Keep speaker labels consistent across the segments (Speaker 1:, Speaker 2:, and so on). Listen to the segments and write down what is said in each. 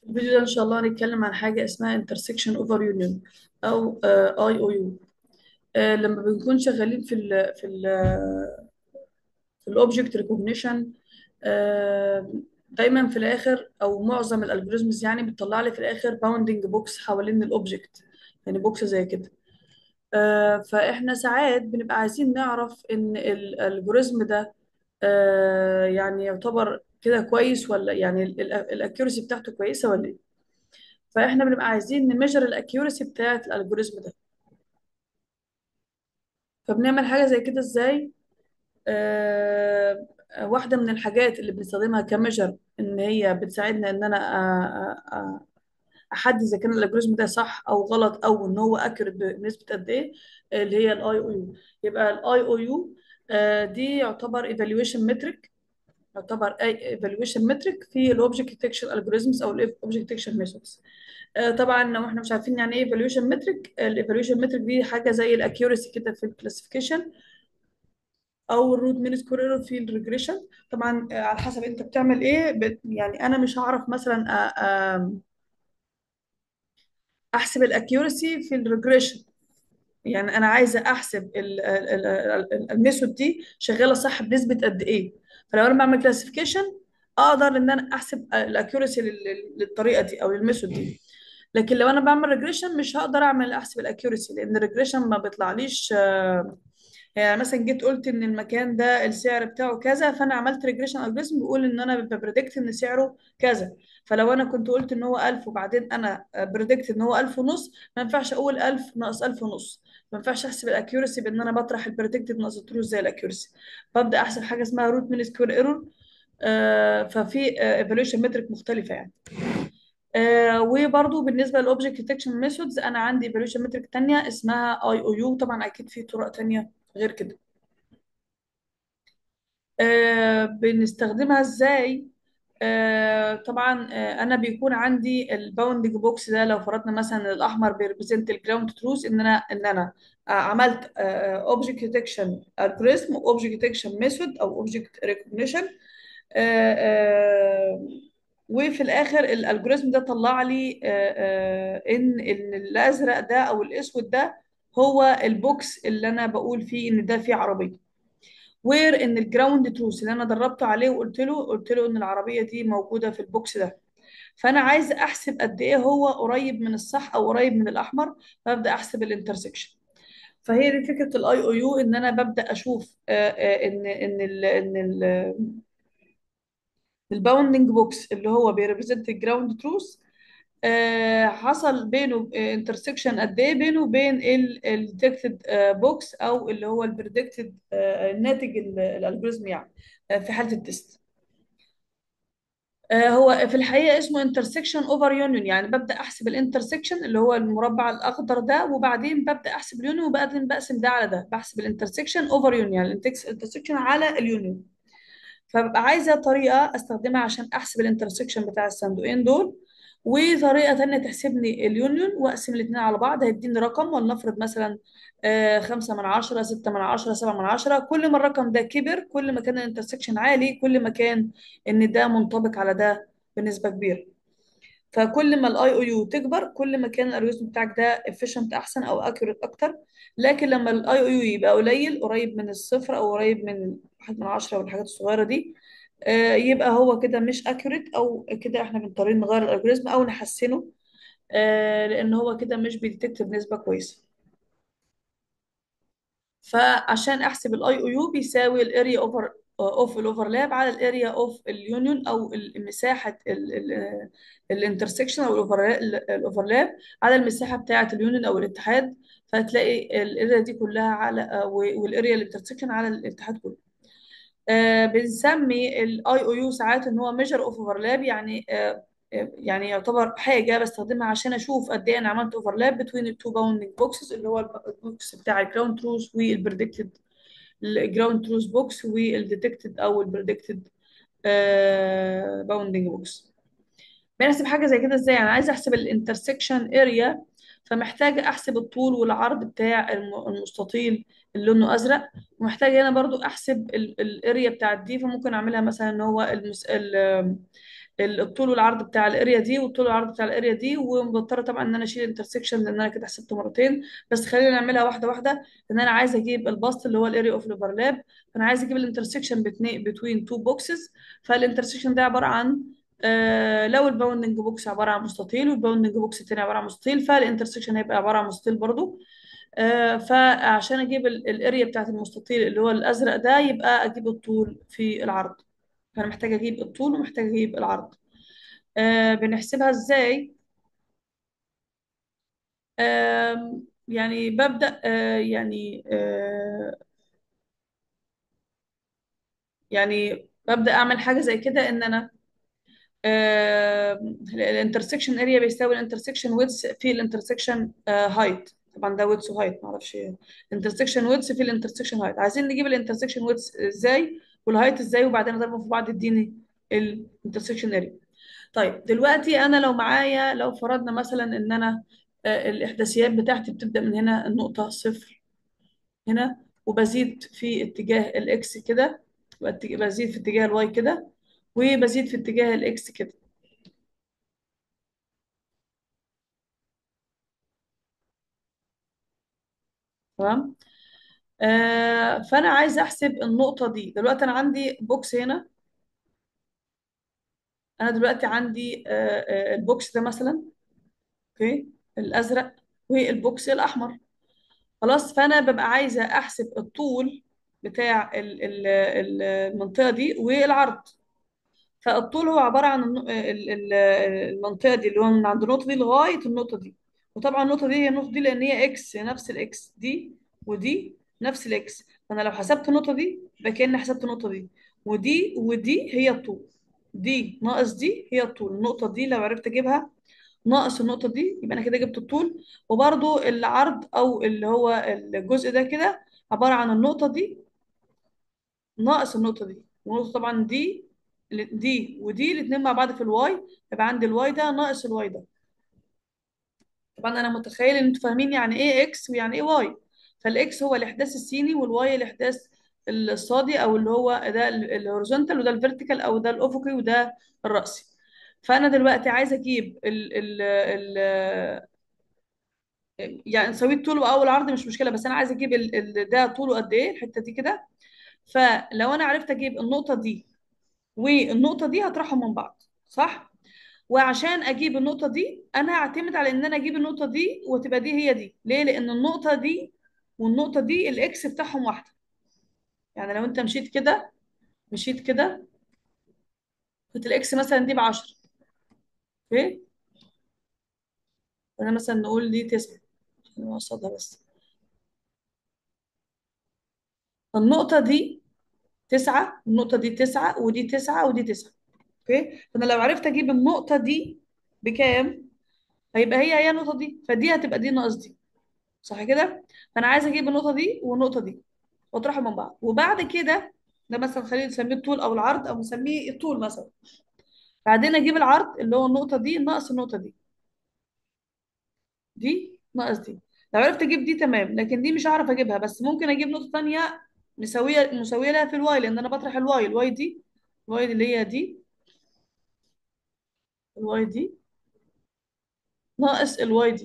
Speaker 1: في الفيديو ده إن شاء الله هنتكلم عن حاجة اسمها intersection over union أو آه، IOU آه، لما بنكون شغالين في ال في ال في الأوبجكت ريكوجنيشن دايما في الآخر أو معظم الألجوريزمز يعني بتطلع لي في الآخر باوندنج بوكس حوالين الأوبجكت يعني بوكس زي كده آه، فإحنا ساعات بنبقى عايزين نعرف إن الألجوريزم ده آه، يعني يعتبر كده كويس ولا يعني الأكيورسي بتاعته كويسة ولا إيه فاحنا بنبقى عايزين نميجر الاكيورسي بتاعت الالجوريزم ده فبنعمل حاجه زي كده ازاي آه واحده من الحاجات اللي بنستخدمها كميجر ان هي بتساعدنا ان انا آه آه احدد اذا كان الالجوريزم ده صح او غلط او ان هو اكيوريت بنسبه قد ايه اللي هي الاي او يو يبقى الاي او يو دي يعتبر ايفالويشن متريك يعتبر اي ايفالويشن متريك في الاوبجكت ديتكشن الجوريزمز او الاوبجكت ديتكشن ميثودز طبعا لو احنا مش عارفين يعني ايه ايفالويشن متريك الايفالويشن متريك دي حاجه زي الاكيورسي كده في الكلاسيفيكيشن او الروت مين سكوير ايرور في الريجريشن طبعا آه، على حسب انت بتعمل ايه بت- يعني انا مش هعرف مثلا آه، آه، احسب الاكيورسي في الريجريشن يعني انا عايزه احسب ال- ال- ال- ال- الميثود دي شغاله صح بنسبه قد ايه فلو انا بعمل كلاسيفيكيشن اقدر ان انا احسب الاكيورسي للطريقه دي او للميثود دي لكن لو انا بعمل ريجريشن مش هقدر اعمل احسب الاكيورسي لان الريجريشن ما بيطلعليش آه، يعني مثلا جيت قلت ان المكان ده السعر بتاعه كذا فانا عملت ريجريشن الجوريزم بيقول ان انا ببريدكت ان سعره كذا فلو انا كنت قلت ان هو 1000 وبعدين انا بريدكت ان هو 1000 ونص ما ينفعش اقول 1000 ناقص 1000 ونص ما ينفعش احسب الاكيورسي بان انا بطرح البريدكتد ناقص الترو زي الاكيورسي ببدا احسب حاجه اسمها روت مين سكوير ايرور ففي ايفالويشن مترك مختلفه يعني آه وبرضو بالنسبه للاوبجكت ديتكشن ميثودز انا عندي ايفالويشن مترك تانية اسمها اي او يو طبعا اكيد في طرق تانية غير كده آه بنستخدمها ازاي آه طبعا آه انا بيكون عندي الباوندنج بوكس ده لو فرضنا مثلا الاحمر بيريبريزنت الجراوند تروث ان انا ان انا آه عملت اوبجكت ديتكشن الجوريزم اوبجكت ديتكشن ميثود او اوبجكت ريكوجنيشن وفي الاخر الالجوريزم ده طلع لي آه، آه، ان ان الازرق ده او الاسود ده هو البوكس اللي انا بقول فيه ان ده فيه عربيه وير ان الجراوند تروث اللي انا دربته عليه وقلت له قلت له ان العربيه دي موجوده في البوكس ده فانا عايزه احسب قد ايه هو قريب من الصح او قريب من الاحمر فابدا احسب الانترسكشن فهي دي فكره الاي او يو ان انا ببدا اشوف آه، آه، ان ان ال ان ال الباوندنج بوكس اللي هو بيريبريزنت الجراوند تروث حصل بينه انترسكشن قد ايه بينه وبين الديتكتد بوكس او اللي هو البريدكتد الناتج الالجوريزم يعني آه، في حاله التست آه، هو في الحقيقه اسمه انترسكشن اوفر يونيون يعني ببدا احسب الانترسكشن اللي هو المربع الاخضر ده وبعدين ببدا احسب اليونيون وبعدين بقسم ده على ده بحسب الانترسكشن اوفر يونيون يعني الانترسكشن على اليونيون فببقى عايزة طريقة استخدمها عشان احسب الانترسكشن بتاع الصندوقين دول وطريقة تانية تحسب لي اليونيون واقسم الاتنين على بعض هيديني رقم ولنفرض مثلا آه، خمسة من عشرة ستة من عشرة سبعة من عشرة كل ما الرقم ده كبر كل ما كان الانترسكشن عالي كل ما كان ان ده منطبق على ده بنسبة كبيرة فكل ما الاي او يو تكبر كل ما كان الالجوريزم بتاعك ده efficient احسن او accurate اكتر لكن لما الاي او يو يبقى قليل قريب من الصفر او قريب من واحد من عشرة والحاجات الصغيرة دي آه، يبقى هو كده مش accurate او كده احنا بنضطر نغير الالجوريزم او نحسنه آه، لان هو كده مش بيديتكت بنسبة كويسة فعشان احسب الاي او يو بيساوي الاريا اوفر اوف الاوفرلاب على الاريا اوف اليونيون او ال- مساحه الانترسكشن او الاوفرلاب على المساحه بتاعه اليونيون او الاتحاد فهتلاقي الاريا دي كلها على آه، و- والاريا الانترسكشن على الاتحاد كله آه، بنسمي الاي او يو ساعات ان هو ميجر اوف اوفرلاب يعني آه، آه، يعني يعتبر حاجه بستخدمها عشان اشوف قد ايه انا عملت اوفرلاب بين التو باوندنج بوكسز اللي هو البوكس بتاع الجراوند تروث والبريدكتد الجراوند تروث بوكس والديتكتد او البريدكتد باوندنج بوكس بنحسب حاجه زي كده ازاي انا عايزه احسب الانترسكشن اريا فمحتاجه احسب الطول والعرض بتاع الم- المستطيل اللي لونه ازرق ومحتاجه هنا برضو احسب الاريا بتاعت دي فممكن اعملها مثلا ان هو المس... ال... ال- الطول والعرض بتاع الاريا دي والطول والعرض بتاع الاريا دي ومضطره طبعا ان انا اشيل الانترسكشن لان انا كده حسبته مرتين بس خلينا نعملها واحده واحده ان انا عايزه اجيب الباست اللي هو الاريا اوف الاوفرلاب فانا عايزه اجيب الانترسكشن بتوين تو بوكسز فالانترسكشن ده عباره عن آه لو الباوندنج بوكس عباره عن مستطيل والباوندنج بوكس التاني عباره عن مستطيل فالانترسكشن هيبقى عباره عن مستطيل برضو آه فعشان اجيب ال- الاريا بتاعت المستطيل اللي هو الازرق ده يبقى اجيب الطول في العرض فانا محتاجه اجيب الطول ومحتاجه اجيب العرض آه بنحسبها ازاي آم، يعني ببدأ آه يعني آه يعني ببدأ اعمل حاجه زي كده ان انا الانترسكشن اريا بيساوي الانترسكشن ويدث في الانترسكشن هايت طبعا ده ويدث وهايت معرفش ايه الانترسكشن ويدث في الانترسكشن هايت عايزين نجيب الانترسكشن ويدث ازاي والهايت ازاي وبعدين نضربهم في بعض يديني الانترسكشن اريا طيب دلوقتي انا لو معايا لو فرضنا مثلا ان انا آه، الاحداثيات بتاعتي بتبدا من هنا النقطه صفر هنا وبزيد في اتجاه الاكس كده وأت- بزيد في اتجاه الواي كده وبزيد في اتجاه الاكس كده تمام آه فانا عايزه احسب النقطه دي دلوقتي انا عندي بوكس هنا انا دلوقتي عندي آه آه البوكس ده مثلا اوكي الازرق والبوكس الاحمر خلاص فانا ببقى عايزه احسب الطول بتاع ال- ال- ال- المنطقه دي والعرض فالطول هو عباره عن الن- ال- ال- المنطقه دي اللي هو من عند النقطه دي لغايه النقطه دي وطبعا النقطه دي هي النقطه دي لان هي اكس هي نفس الاكس دي ودي نفس الاكس فانا لو حسبت النقطه دي يبقى كاني حسبت النقطه دي ودي ودي هي الطول دي ناقص دي هي الطول النقطه دي لو عرفت اجيبها ناقص النقطة دي يبقى أنا كده جبت الطول وبرضو العرض أو اللي هو الجزء ده كده عبارة عن النقطة دي ناقص النقطة دي والنقطة طبعا دي دي ودي الاتنين مع بعض في الواي يبقى عندي الواي ده ناقص الواي ده طبعا أنا متخيل إن أنتوا فاهمين يعني إيه إكس ويعني إيه واي فالإكس هو الإحداث السيني والواي الإحداث الصادي أو اللي هو ده الهوريزونتال وده الفيرتيكال أو ده الأفقي وده الرأسي فأنا دلوقتي عايزة أجيب ال ال ال يعني نسويه الطول او العرض مش مشكله بس انا عايزه اجيب ال... ال... ده طوله قد ايه الحته دي كده فلو انا عرفت اجيب النقطه دي والنقطه دي هطرحهم من بعض صح وعشان اجيب النقطه دي انا هعتمد على ان انا اجيب النقطه دي وتبقى دي هي دي ليه لان النقطه دي والنقطه دي الاكس بتاعهم واحده يعني لو انت مشيت كده مشيت كده كنت الاكس مثلا دي ب 10 اوكي انا مثلا نقول دي 9 عشان نوصلها بس النقطه دي تسعة النقطة دي تسعة ودي تسعة ودي تسعة اوكي فانا لو عرفت اجيب النقطة دي بكام هيبقى هي هي النقطة دي فدي هتبقى دي ناقص دي صح كده فانا عايزة اجيب النقطة دي والنقطة دي واطرحهم من بعض وبعد كده ده مثلا خلينا نسميه الطول او العرض او نسميه الطول مثلا بعدين اجيب العرض اللي هو النقطة دي ناقص النقطة دي دي ناقص دي لو عرفت اجيب دي تمام لكن دي مش هعرف اجيبها بس ممكن اجيب نقطة تانية مساوية مساوية لها في الواي لان انا بطرح الواي الواي دي الواي دي اللي هي دي الواي دي ناقص الواي دي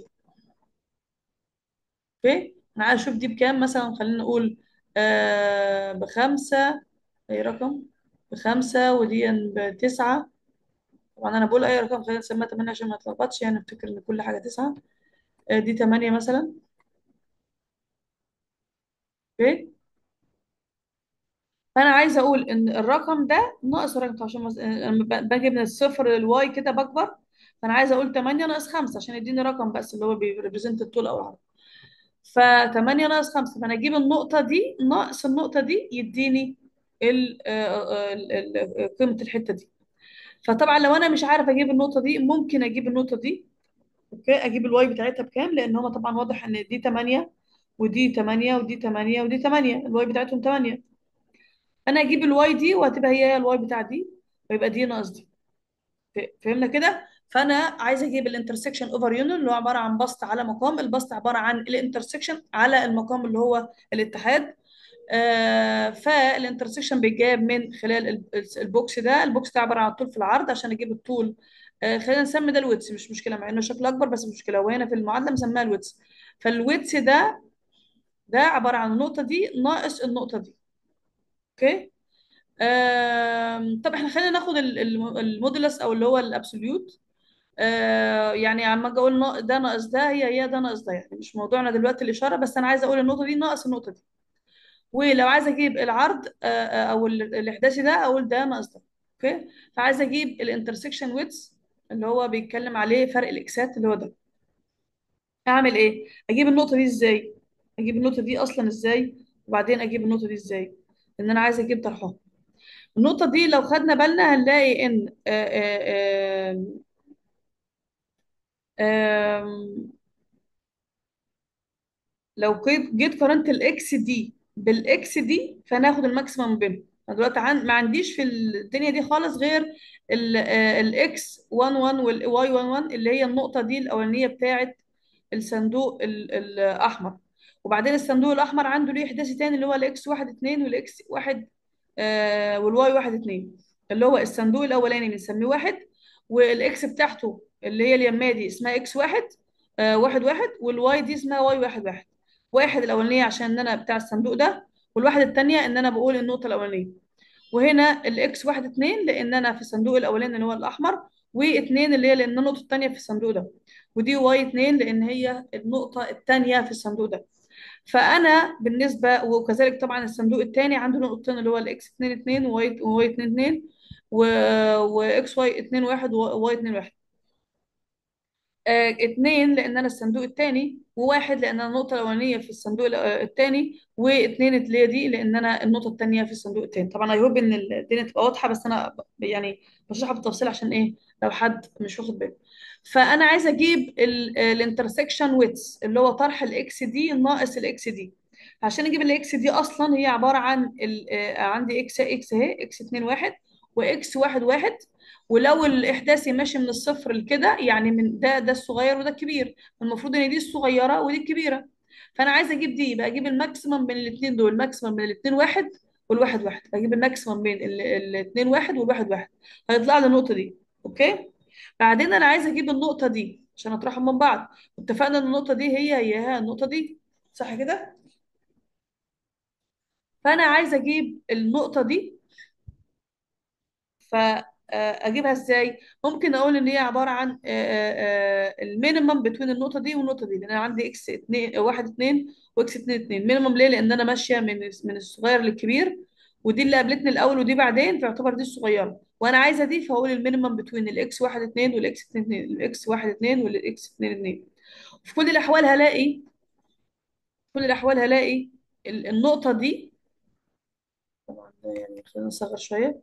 Speaker 1: اوكي انا عايز اشوف دي بكام مثلا خلينا نقول آه بخمسة اي رقم بخمسة ودي بتسعة طبعا انا بقول اي رقم خلينا نسميها تمانية عشان ما اتلخبطش يعني افتكر ان كل حاجة تسعة آه دي تمانية مثلا اوكي فانا عايزه اقول ان الرقم ده ناقص الرقم عشان مز... لما ب- باجي من الصفر للواي كده بكبر فانا عايزه اقول 8 ناقص 5 عشان يديني رقم بس اللي هو بيريبريزنت الطول او العرض ف 8 ناقص 5 فانا اجيب النقطه دي ناقص النقطه دي يديني ال- آه، ال- ال- قيمه الحته دي فطبعا لو انا مش عارف اجيب النقطه دي ممكن اجيب النقطه دي اوكي اجيب الواي بتاعتها بكام لان هما طبعا واضح ان دي 8 ودي 8 ودي 8 ودي 8 الواي بتاعتهم 8 انا اجيب الواي دي وهتبقى هي هي الواي بتاع دي ويبقى دي ناقص دي ف- فهمنا كده فانا عايزه اجيب الانترسكشن اوفر يونين اللي هو عباره عن بسط على مقام البسط عباره عن الانترسكشن على المقام اللي هو الاتحاد آه فالانترسكشن بيتجاب من خلال ال- ال- البوكس ده البوكس ده عباره عن الطول في العرض عشان اجيب الطول آه خلينا نسمي ده الويتس مش مشكله مع انه شكله اكبر بس مش مشكله وهنا في المعادله مسميها الويتس فالويتس ده ده عباره عن النقطه دي ناقص النقطه دي اوكي آم، طب احنا خلينا ناخد ال- ال- المودولس او اللي هو الابسوليوت آه يعني عم اجي اقول نا- ده ناقص ده هي هي ده ناقص ده يعني مش موضوعنا دلوقتي الاشاره بس انا عايزه اقول النقطه دي ناقص النقطه دي ولو عايزه اجيب العرض آه آه، او ال- الاحداثي ده اقول ده ناقص ده اوكي فعايزه اجيب الانترسكشن ويتس اللي هو بيتكلم عليه فرق الاكسات اللي هو ده اعمل ايه اجيب النقطه دي ازاي اجيب النقطه دي اصلا ازاي وبعدين اجيب النقطه دي ازاي ان انا عايزه اجيب طرحها النقطة دي لو خدنا بالنا هنلاقي إن آه، آه، آه، آم، لو جيت جيت قارنت الإكس دي بالإكس دي فناخد الماكسيمم بينهم أنا دلوقتي عن ما عنديش في الدنيا دي خالص غير الإكس 11 والواي 11 اللي هي النقطة دي الأولانية بتاعت الصندوق ال- الأحمر وبعدين الصندوق الأحمر عنده ليه إحداثي تاني اللي هو الإكس 1 2 والإكس 1 آه والواي 1 2 اللي هو الصندوق الأولاني بنسميه واحد والإكس بتاعته اللي هي اليمة دي اسمها إكس واحد آه واحد واحد والواي دي اسمها واي واحد واحد واحد الأولانية عشان إن أنا بتاع الصندوق ده والواحد التانية إن أنا بقول النقطة الأولانية وهنا الاكس واحد اتنين لان انا في الصندوق الاولاني اللي هو الاحمر واتنين اللي هي لان النقطه التانيه في الصندوق ده ودي واي اتنين لان هي النقطه التانيه في الصندوق ده فانا بالنسبه وكذلك طبعا الصندوق التاني عنده نقطتين اللي هو الاكس اتنين اتنين وواي وواي اتنين اتنين و... واكس واي اتنين واحد وواي اتنين واحد آه، اتنين لان انا الصندوق الثاني وواحد لان انا النقطه الاولانيه في الصندوق الثاني واتنين اللي هي دي لان انا النقطه الثانيه في الصندوق الثاني طبعا اي هوب ان الدنيا تبقى واضحه بس انا ب- يعني بشرحها بالتفصيل عشان ايه لو حد مش واخد باله فانا عايزه اجيب الانترسكشن ويتس اللي هو طرح الاكس دي ناقص الاكس دي عشان اجيب الاكس دي اصلا هي عباره عن ال- آه، عندي اكس اكس اهي اكس 2 1 واكس 1 1 ولو الاحداثي ماشي من الصفر لكده يعني من ده ده الصغير وده الكبير المفروض ان دي الصغيره ودي الكبيره فانا عايزه اجيب دي يبقى اجيب الماكسيمم بين الاثنين دول الماكسيمم بين الاثنين واحد والواحد واحد فاجيب الماكسيمم بين الاثنين واحد والواحد واحد هيطلع لي النقطه دي اوكي بعدين انا عايزه اجيب النقطه دي عشان اطرحهم من بعض اتفقنا ان النقطه دي هي هي النقطه دي صح كده فانا عايزه اجيب النقطه دي فاجيبها ازاي ممكن اقول ان هي عباره عن المينيمم بتوين النقطه دي والنقطه دي لان انا عندي اكس 2 1 2 واكس 2 2 مينيمم ليه لان انا ماشيه من من الصغير للكبير ودي اللي قابلتني الاول ودي بعدين فيعتبر دي الصغيره وانا عايزه دي فهقول المينيمم بتوين الاكس 1 2 والاكس 2 2 الاكس 1 2 والاكس 2 2 في كل الاحوال هلاقي كل الاحوال هلاقي ال- النقطه دي طبعا ده يعني خلينا نصغر شويه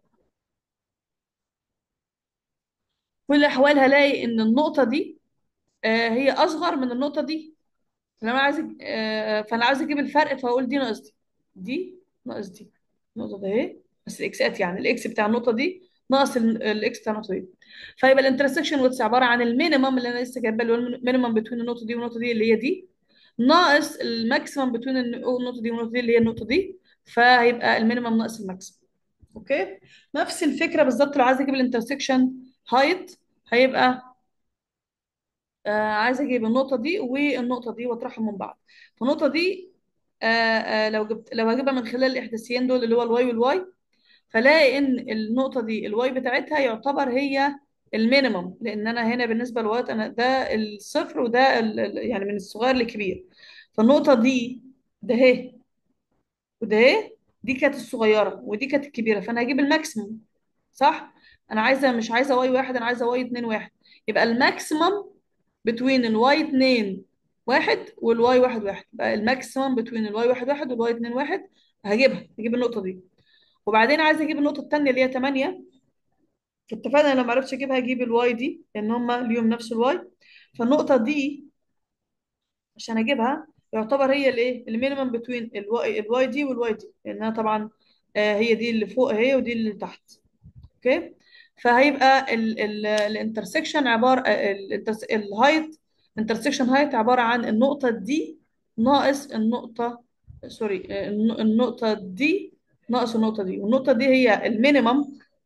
Speaker 1: كل الاحوال هلاقي ان النقطه دي آه، هي اصغر من النقطه دي فانا عايز أج- آه، فانا عايز اجيب الفرق فاقول دي ناقص دي دي ناقص دي النقطه ده اهي بس الاكسات يعني الاكس بتاع النقطه دي ناقص ال- الاكس بتاع النقطه دي فيبقى الانترسكشن ويتس عباره عن المينيمم اللي انا لسه جايباه اللي هو المينيمم بين النقطه دي والنقطه دي اللي هي دي ناقص الماكسيمم بين النقطه دي والنقطه دي اللي هي النقطه دي فهيبقى المينيمم ناقص الماكسيمم اوكي نفس الفكره بالظبط لو عايز اجيب الانترسكشن هايت هيبقى آه عايزه اجيب النقطه دي والنقطه دي واطرحهم من بعض فالنقطه دي آه آه لو جبت لو هجيبها من خلال الاحداثيين دول اللي هو الواي والواي فلاقي ان النقطه دي الواي بتاعتها يعتبر هي المينيمم لان انا هنا بالنسبه للواي انا ده الصفر وده ال- ال- يعني من الصغير للكبير فالنقطه دي ده اهي وده اهي دي كانت الصغيره ودي كانت الكبيره فانا هجيب الماكسيمم صح انا عايزه مش عايزه واي واحد انا عايزه واي اتنين واحد يبقى الماكسيمم بتوين الواي 2 واحد والواي واحد واحد بقى الماكسيمم بتوين الواي واحد واحد والواي 2 واحد هجيبها هجيب النقطة دي وبعدين عايزة اجيب النقطة التانية اللي هي 8 اتفقنا لو ما عرفتش اجيبها هجيب الواي دي لان هما ليهم نفس الواي فالنقطة دي عشان اجيبها يعتبر هي الايه المينيمم بتوين الواي الواي دي والواي دي لانها طبعا آه، هي دي اللي فوق اهي ودي اللي تحت اوكي فهيبقى الانترسكشن عباره الهايت انترسكشن هايت عباره عن النقطه دي ناقص النقطه سوري آه، الن- النقطة دي ناقص النقطة دي والنقطة دي هي المينيمم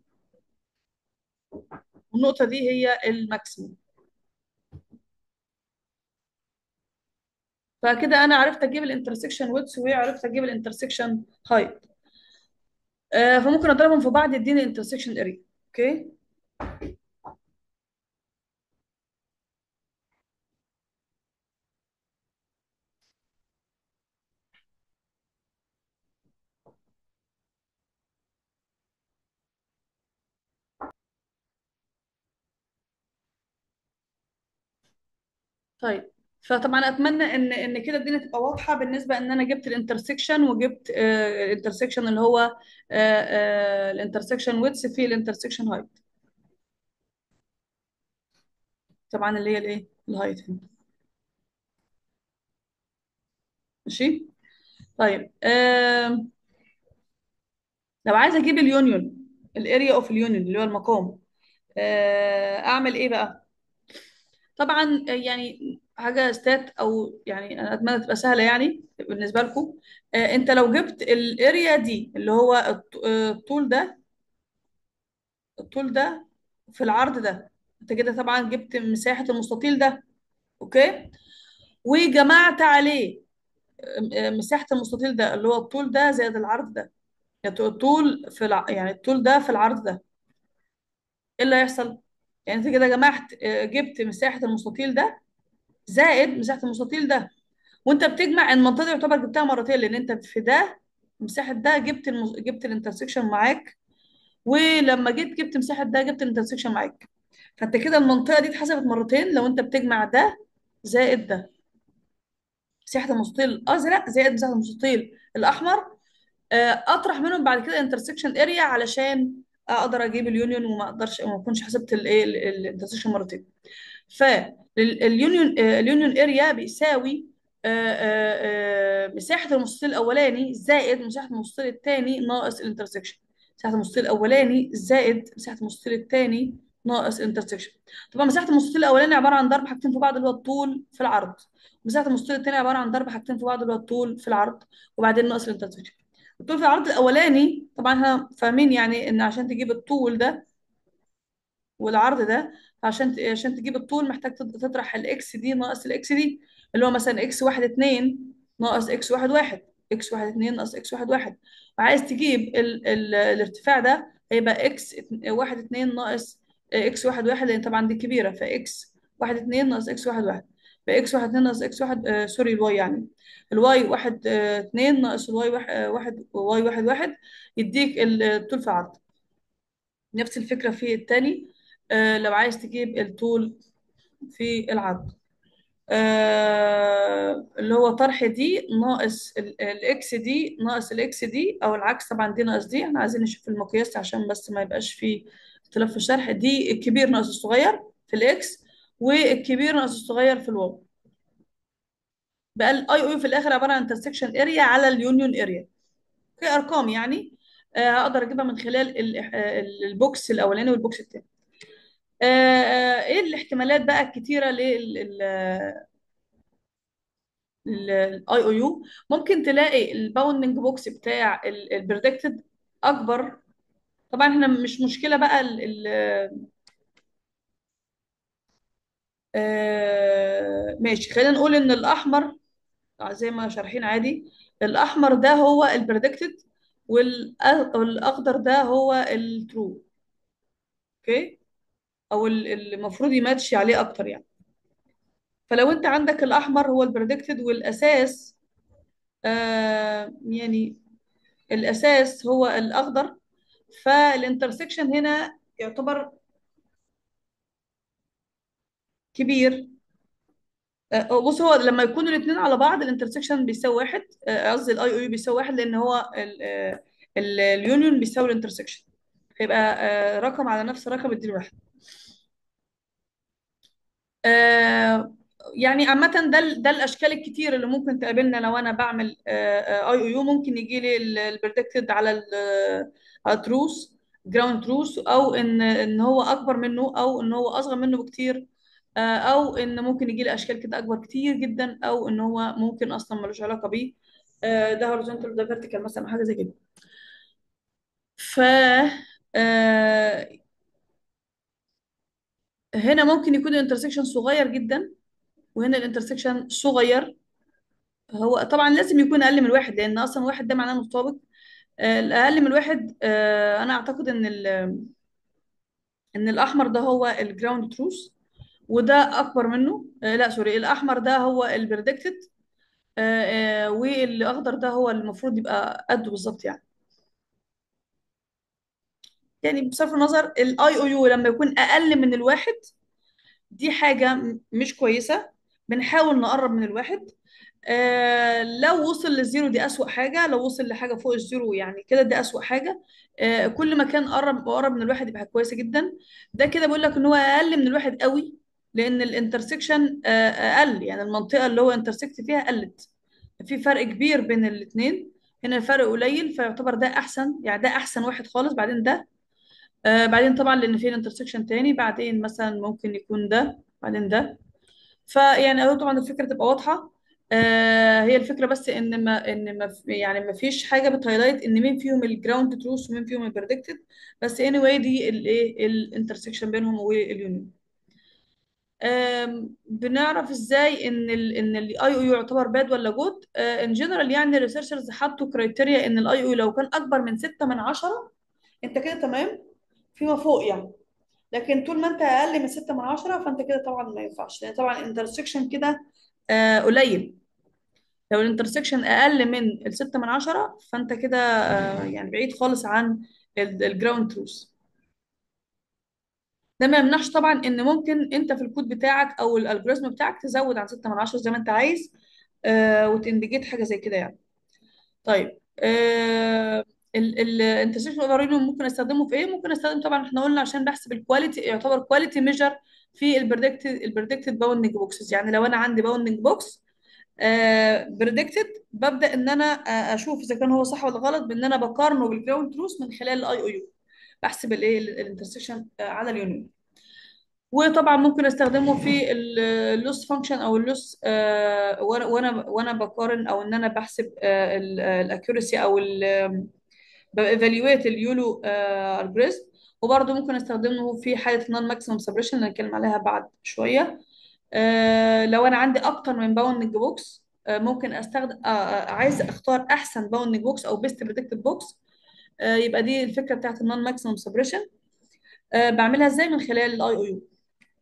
Speaker 1: والنقطة دي هي الماكسيمم فكده أنا عرفت أجيب الانترسكشن ويدث وهي عرفت أجيب الانترسكشن هايت فممكن أضربهم في بعض يديني الانترسكشن اريا أوكي طيب فطبعا اتمنى ان ان كده الدنيا تبقى واضحه بالنسبه ان انا جبت الانترسكشن وجبت الانترسكشن اللي هو الانترسكشن ويدث في الانترسكشن هايت طبعا اللي هي الايه الهايت هنا ماشي طيب آم، لو عايزه اجيب اليونيون الاريا اوف اليونيون اللي هو المقام آه، اعمل ايه بقى طبعا آه، يعني حاجه ستات او يعني انا اتمنى تبقى سهله يعني بالنسبه لكم آه، انت لو جبت الاريا دي اللي هو الط- آه، الطول ده الطول ده في العرض ده انت كده طبعا جبت مساحه المستطيل ده اوكي وجمعت عليه آه، آه، مساحه المستطيل ده اللي هو الطول ده زائد العرض ده يعني الطول في الع... يعني الطول ده في العرض ده ايه اللي هيحصل يعني انت كده جمعت آه، جبت مساحه المستطيل ده زائد مساحه المستطيل ده وانت بتجمع المنطقه دي يعتبر جبتها مرتين لان انت في ده مساحه ده جبت المس... جبت الانترسكشن معاك ولما جيت جبت مساحه ده جبت الانترسكشن معاك فانت كده المنطقه دي اتحسبت مرتين لو انت بتجمع ده زائد ده مساحه المستطيل الازرق زائد مساحه المستطيل الاحمر آه، اطرح منهم بعد كده انترسكشن اريا علشان اقدر اجيب اليونيون وما اقدرش وما اكونش حسبت الايه الانترسكشن مرتين فاليونيون اليونيون اريا بيساوي آه، آه، آه، مساحة المستطيل الأولاني زائد مساحة المستطيل الثاني ناقص الانترسكشن مساحة المستطيل الأولاني زائد مساحة المستطيل الثاني ناقص الانترسكشن طبعا مساحة المستطيل الأولاني عبارة عن ضرب حاجتين في بعض اللي هو الطول في العرض مساحة المستطيل الثاني عبارة عن ضرب حاجتين في بعض اللي هو الطول في العرض وبعدين ناقص الانترسكشن الطول في العرض الأولاني طبعا احنا فاهمين يعني إن عشان تجيب الطول ده والعرض ده عشان ت- عشان تجيب الطول محتاج تط- تطرح الاكس دي ناقص الاكس دي اللي هو مثلا اكس واحد اتنين ناقص اكس واحد واحد اكس واحد اتنين ناقص اكس واحد واحد وعايز تجيب ال ال الارتفاع ده هيبقى اكس ات- واحد اتنين ناقص اكس واحد واحد لان طبعا دي كبيرة فاكس واحد اتنين ناقص اكس واحد واحد فاكس واحد اتنين ناقص اكس واحد آه سوري الواي يعني الواي واحد آه اتنين ناقص الواي واحد آه واحد واي واحد واحد يديك ال- الطول في عرض نفس الفكرة في التاني آه لو عايز تجيب الطول في العرض آه اللي هو طرح دي ناقص ال- الاكس دي ناقص الاكس دي او العكس طبعا دي ناقص دي احنا عايزين نشوف المقياس عشان بس ما يبقاش فيه اختلاف في الشرح دي الكبير ناقص الصغير في الاكس والكبير ناقص الصغير في الواي بقى الاي او في الاخر عباره عن انترسكشن اريا على اليونيون اريا في ارقام يعني آه، هقدر اجيبها من خلال ال- آه، البوكس الاولاني والبوكس الثاني آه، آه، ايه الاحتمالات بقى الكتيره لل الاي او يو ممكن تلاقي الباوندنج بوكس بتاع البريدكتد اكبر طبعا احنا مش مشكله بقى ال ال آه، ماشي خلينا نقول ان الاحمر زي ما شارحين عادي الاحمر ده هو البريدكتد والاخضر ده هو الترو اوكي او ال- المفروض يماتش عليه اكتر يعني فلو انت عندك الاحمر هو البريدكتد والاساس آه يعني الاساس هو الاخضر فالانترسكشن هنا يعتبر كبير آه، بص هو لما يكونوا الاثنين على بعض الانترسكشن بيساوي واحد آه، قصدي الاي او يو بيساوي واحد لان هو ال- آه، ال- اليونيون بيساوي الانترسكشن هيبقى آه، رقم على نفس رقم الدين واحد آه، يعني عامة ده ال- ده الأشكال الكتير اللي ممكن تقابلنا لو أنا بعمل اي او يو ممكن يجي لي البريدكتد على التروس جراوند تروس أو إن إن هو أكبر منه أو إن هو أصغر منه بكتير آه، أو إن ممكن يجي لي أشكال كده أكبر كتير جدا أو إن هو ممكن أصلا ملوش علاقة بيه آه، ده هوريزونتال وده فيرتيكال مثلا أو حاجه زي كده ف آه، هنا ممكن يكون الانترسكشن صغير جدا وهنا الانترسكشن صغير هو طبعا لازم يكون اقل من الواحد لان اصلا واحد ده معناه متطابق آه، الاقل من الواحد آه، انا اعتقد ان ال- ان الاحمر ده هو الجراوند تروث وده اكبر منه آه، لا سوري الاحمر ده هو البريدكتد والاخضر ده هو المفروض يبقى قده بالظبط يعني يعني بصرف النظر الاي او يو لما يكون اقل من الواحد دي حاجة م- مش كويسة بنحاول نقرب من الواحد آه لو وصل للزيرو دي أسوأ حاجة لو وصل لحاجة فوق الزيرو يعني كده دي أسوأ حاجة آه كل ما كان قرب قرب من الواحد يبقى كويسة جدا ده كده بقول لك إن هو أقل من الواحد قوي لأن الانترسكشن آه أقل يعني المنطقة اللي هو انترسكت فيها قلت في فرق كبير بين الاتنين هنا الفرق قليل فيعتبر ده أحسن يعني ده أحسن واحد خالص بعدين ده آه بعدين طبعا لان في انترسكشن تاني بعدين مثلا ممكن يكون ده بعدين ده فيعني هو طبعا الفكره تبقى واضحه آه هي الفكره بس ان ما ان ما في- يعني ما فيش حاجه بتهايلايت ان مين فيهم الجراوند تروث ومين فيهم البريدكتد بس اني واي دي الايه الانترسكشن بينهم واليونيون آم، بنعرف ازاي ان ال ان الاي او يو يعتبر باد ولا جود ان جنرال يعني الريسيرشرز حطوا كرايتيريا ان الاي او يو لو كان اكبر من 6 من 10 انت كده تمام فيما فوق يعني لكن طول ما انت اقل من 6 من 10 فانت كده طبعا ما ينفعش لان طبعا الانترسكشن كده آه قليل لو الانترسكشن اقل من ال 6 من 10 فانت كده آه يعني بعيد خالص عن الجراوند تروث ده ما يمنعش طبعا ان ممكن انت في الكود بتاعك او الالجوريزم بتاعك تزود عن 6 من 10 زي ما انت عايز آه وتنديكيت حاجه زي كده يعني طيب آه الانترسكشن اوفر ممكن استخدمه في ايه ممكن استخدمه طبعا احنا قلنا عشان بحسب الكواليتي يعتبر كواليتي ميجر في البريدكتد البريدكتد باوندنج بوكسز يعني لو انا عندي باوندنج بوكس بريدكتد ببدا ان انا آه، اشوف اذا كان هو صح ولا غلط بان انا بقارنه بالجراوند تروث من خلال الاي او يو بحسب الايه الانترسكشن على اليونين وطبعا ممكن استخدمه في اللوس فانكشن او اللوس وانا وانا وانا بقارن او ان انا بحسب الاكيورسي او بايفالويت اليولو الجوريزم وبرضه ممكن استخدمه في حاله نون ماكسيمم سبريشن اللي هنتكلم عليها بعد شويه آه، لو انا عندي اكتر من باوندنج بوكس ممكن استخدم آه، آه، عايز اختار احسن باوندنج بوكس او بيست بريدكتد بوكس يبقى دي الفكره بتاعت النون ماكسيمم سبريشن بعملها ازاي من خلال الاي او يو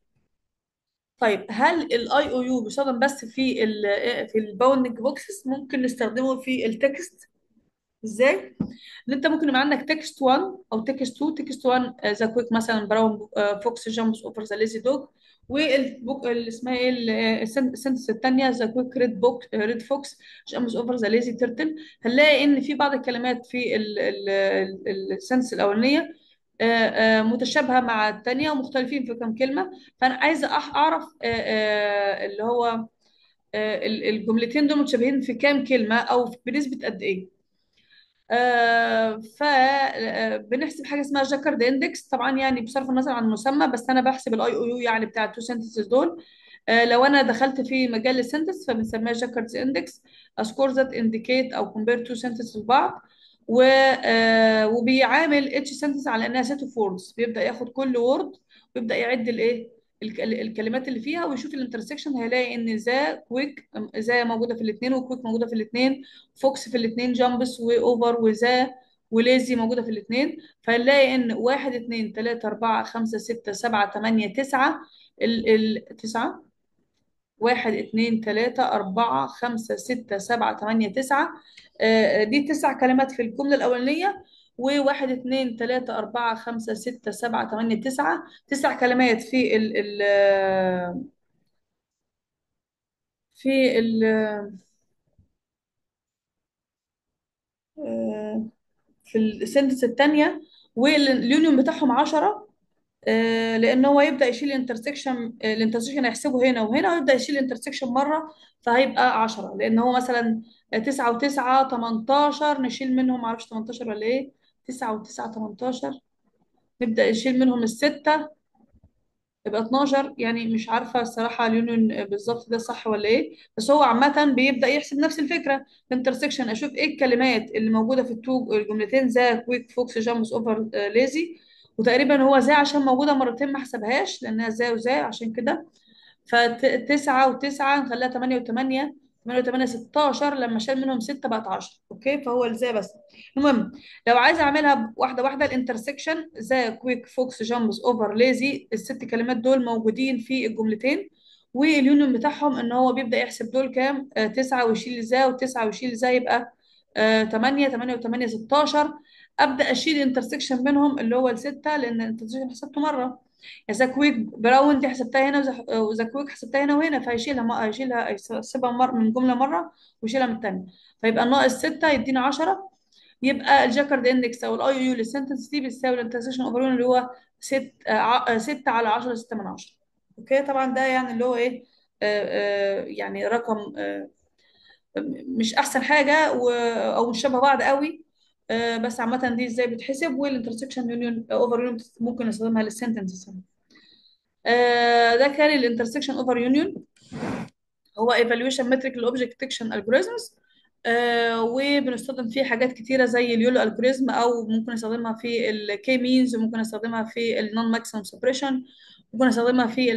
Speaker 1: طيب هل الاي او يو بيستخدم بس في ال في الباوندنج بوكسز ممكن نستخدمه في التكست ازاي ان انت ممكن يبقى عندك تكست 1 او تكست 2 تكست 1 ذا كويك مثلا براون فوكس جامبس اوفر ذا ليزي دوج والبوك اللي اسمها ايه السنتنس الثانيه ذا كويك ريد بوك ريد فوكس جامبس اوفر ذا ليزي تيرتل هنلاقي ان في بعض الكلمات في السنتنس الاولانيه آه، آه، متشابهه مع الثانيه ومختلفين في كم كلمه فانا عايزه أح- اعرف آه، آه، اللي هو آه، ال- الجملتين دول متشابهين في كام كلمه او بنسبه قد ايه آه فبنحسب حاجه اسمها جاكارد اندكس طبعا يعني بصرف النظر عن المسمى بس انا بحسب الاي او يو يعني بتاع التو سنتنسز دول آه لو انا دخلت في مجال السنتنس فبنسميها جاكارد اندكس سكور ذات انديكيت او كومبير تو سنتنسز لبعض و آه وبيعامل اتش سنتنس على انها سيت اوف ووردز بيبدا ياخد كل وورد ويبدا يعد الايه الك- الكلمات اللي فيها ويشوف الانترسكشن هيلاقي ان ذا كويك ذا موجوده في الاثنين وكويك موجوده في الاثنين فوكس في الاثنين جامبس واوفر وذا وليزي موجوده في الاثنين فنلاقي ان واحد اتنين تلاته اربعه خمسه سته سبعه تمانيه تسعه ال ال تسعه واحد اتنين تلاته اربعه خمسه سته سبعه تمانيه تسعه آه، دي تسع كلمات في الجمله الاولانيه وواحد اتنين تلاته اربعه خمسه سته سبعه تمانيه تسعه تسع كلمات في ال ال في ال آه، في السنتنس الثانيه واليونيون بتاعهم 10 آه، لان هو يبدا يشيل الانترسكشن الانترسكشن هيحسبه هنا وهنا ويبدا يشيل الانترسكشن مره فهيبقى 10 لان هو مثلا 9 و9 18 نشيل منهم معرفش 18 ولا ايه 9 و9 18 نبدا نشيل منهم السته يبقى 12 يعني مش عارفه الصراحه اليونيون بالظبط ده صح ولا ايه بس هو عامه بيبدا يحسب نفس الفكره الانترسكشن اشوف ايه الكلمات اللي موجوده في التو الجملتين ذا كويك فوكس جامبس اوفر ليزي وتقريبا هو ذا عشان موجوده مرتين ما حسبهاش لانها ذا وذا عشان كده فتسعة وتسعة نخليها تمانية وتمانية تمانية وتمانية ستاشر لما شال منهم ستة بقت عشرة اوكي فهو الزي بس المهم لو عايزة اعملها واحدة واحدة الانترسكشن زي كويك فوكس جامبس اوفر ليزي الست كلمات دول موجودين في الجملتين واليونيون بتاعهم ان هو بيبدأ يحسب دول كام آه تسعة ويشيل ذا وتسعة ويشيل ذا يبقى آه تمانية تمانية وتمانية ستاشر ابدأ اشيل الانترسكشن بينهم اللي هو الستة لان الانترسكشن حسبته مرة ذا كويك براون دي حسبتها هنا وذا وذا كويك حسبتها هنا وهنا فهيشيلها ما هيشيلها هيسيبها مر من جملة مرة ويشيلها من التانية فيبقى ناقص ستة يدينا عشرة يبقى الجاكارد اندكس او الاي يو للسنتنس دي بتساوي الانترسكشن اوفر اللي هو ست آه ستة على عشرة ستة من عشرة اوكي طبعا ده يعني اللي هو ايه آه آه يعني رقم آه مش احسن حاجة و... او مش شبه بعض قوي آه بس عامة دي ازاي بتحسب والانترسكشن يونيون اوفر يونيون ممكن نستخدمها للسنتنسز آه ده كان الانترسكشن اوفر يونيون هو ايفالويشن متريك للاوبجكت ديتكشن الجوريزمز وبنستخدم فيه حاجات كتيره زي اليولو الجوريزم او ممكن نستخدمها في الكي مينز وممكن نستخدمها في النون ماكسيمم سبريشن ممكن نستخدمها في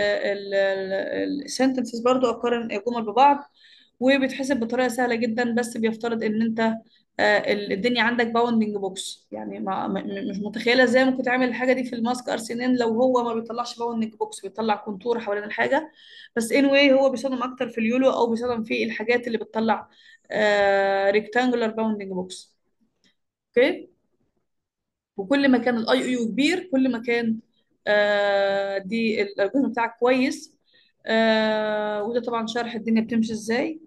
Speaker 1: السنتنسز برضو اقارن الجمل ببعض وبيتحسب بطريقه سهله جدا بس بيفترض ان انت آه، الدنيا عندك باوندنج بوكس يعني ما م- مش متخيله ازاي ممكن تعمل الحاجه دي في الماسك ار سي ان لو هو ما بيطلعش باوندنج بوكس بيطلع كونتور حوالين الحاجه بس اني anyway هو بيستخدم اكتر في اليولو او بيستخدم في الحاجات اللي بتطلع ريكتانجولار باوندنج بوكس اوكي وكل ما كان الاي يو كبير كل ما كان آه، دي الالجوريثم بتاعك كويس آه، وده طبعا شرح الدنيا بتمشي ازاي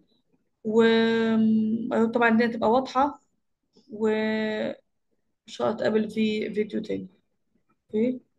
Speaker 1: وطبعا الدنيا تبقى واضحه وان شاء الله اتقابل في فيديو تاني اوكي